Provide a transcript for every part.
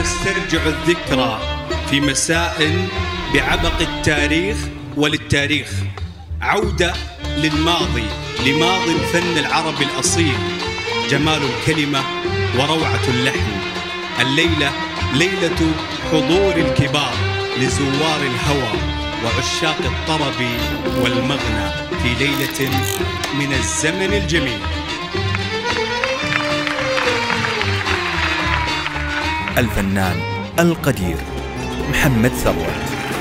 نسترجع الذكرى في مساء بعبق التاريخ وللتاريخ عودة للماضي لماضي الفن العربي الأصيل جمال الكلمة وروعة اللحن الليلة ليلة حضور الكبار لزوار الهوى وعشاق الطرب والمغنى في ليلة من الزمن الجميل الفنان القدير محمد ثروت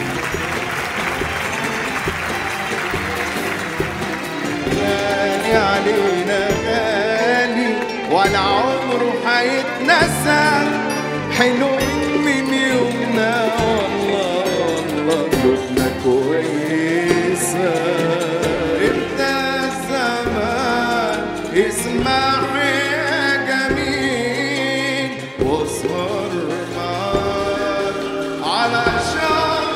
غالي علينا غالي ولا عمره حيتنسى حلو من يومنا والله والله قلوبنا كويسة ابدا الزمان اسمع يا جميل واسهر معاك على شط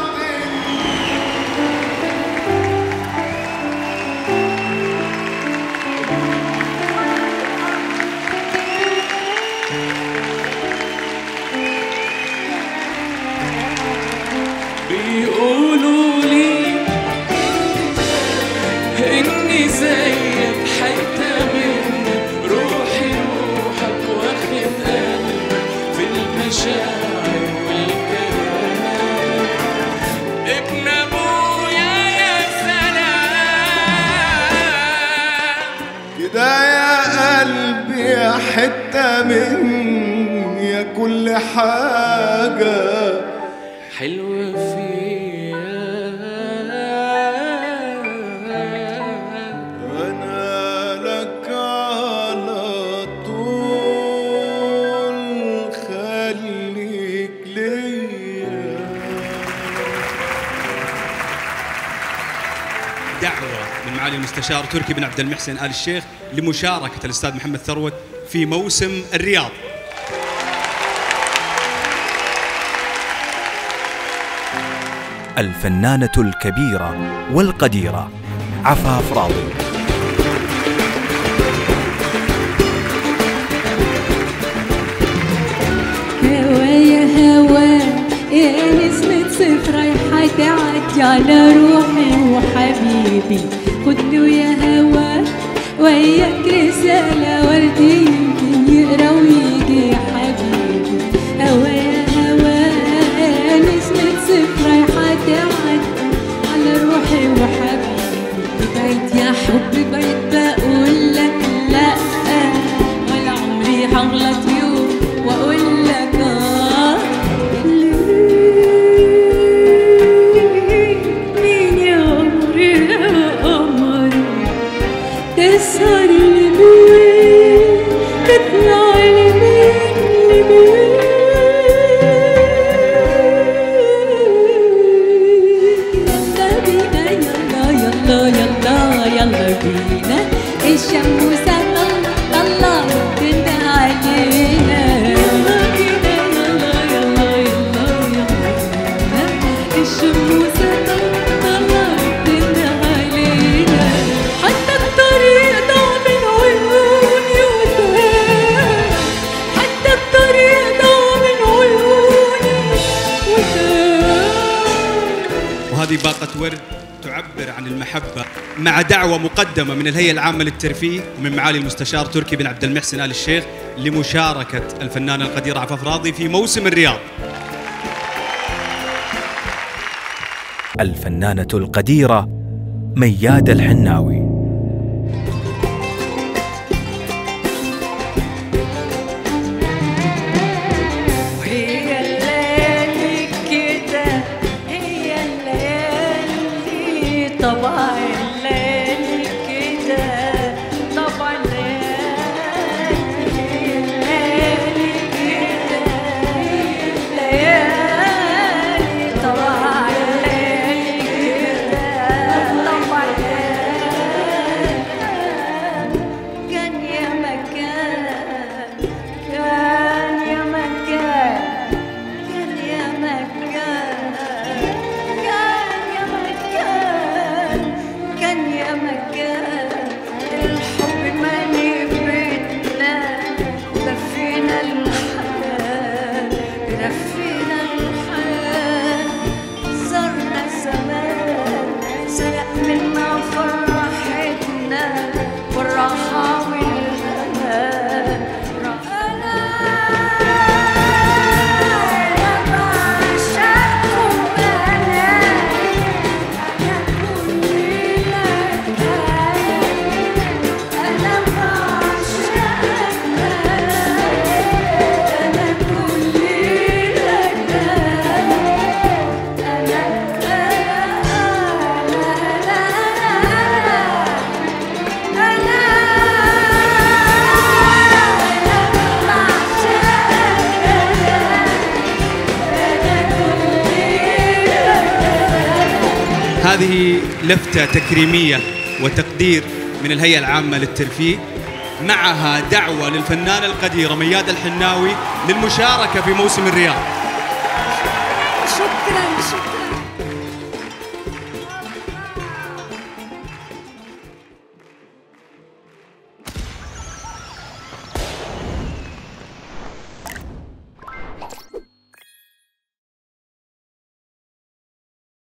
بيقولوا لي اني زيك حتى منك روحي روحك واخد قلبك في المشاعر والكلام ابن ابويا يا سلام كده يا قلبي يا حتة مني يا كل حاجة حلو فيها أنا لك على طول خليك ليا دعوة من معالي المستشار تركي بن عبد المحسن آل الشيخ لمشاركة الأستاذ محمد ثروت في موسم الرياض الفنانة الكبيرة والقديرة عفاف راضي هوا يا هوا يا نسمة صيف رايحة تعدي على روحي وحبيبي خدني يا هوا وياك رسالة وردي يمكن يقرا ويجي يا حبيبي هوا يا هوا يا نسمة صيف رايحة تعدي على روحي وحبيبي بعيد يا حبي بعيد بقول لك لا ولا عمري هغلط يوم واقول لك اه مين يا عمري يا قمر تسهر لمين تطلع لمين لمين يلا بينا يلا يلا يلا يلا بينا الشموسة طلع طلع بنا علينا يلا بينا يلا يلا يلا يلا بينا الشموسة طلع طلع بنا علينا حتى الطريق ضاع من عيوني وتاه حتى الطريق ضاع من عيوني وتاه وهذه باقة ورد تعبر عن المحبة مع دعوة مقدمة من الهيئة العامة للترفيه ومن معالي المستشار تركي بن عبد المحسن آل الشيخ لمشاركة الفنانة القديرة عفاف راضي في موسم الرياض الفنانة القديرة مياد الحناوي وهي الليالي كده هي الليالي طبع الليالي كده طبع الليالي الليالي كده ليالي طبع الليالي كده طبع الليالي هذه لفتة تكريمية وتقدير من الهيئة العامة للترفيه معها دعوة للفنانة القديرة مياد الحناوي للمشاركة في موسم الرياض شكرا شكرا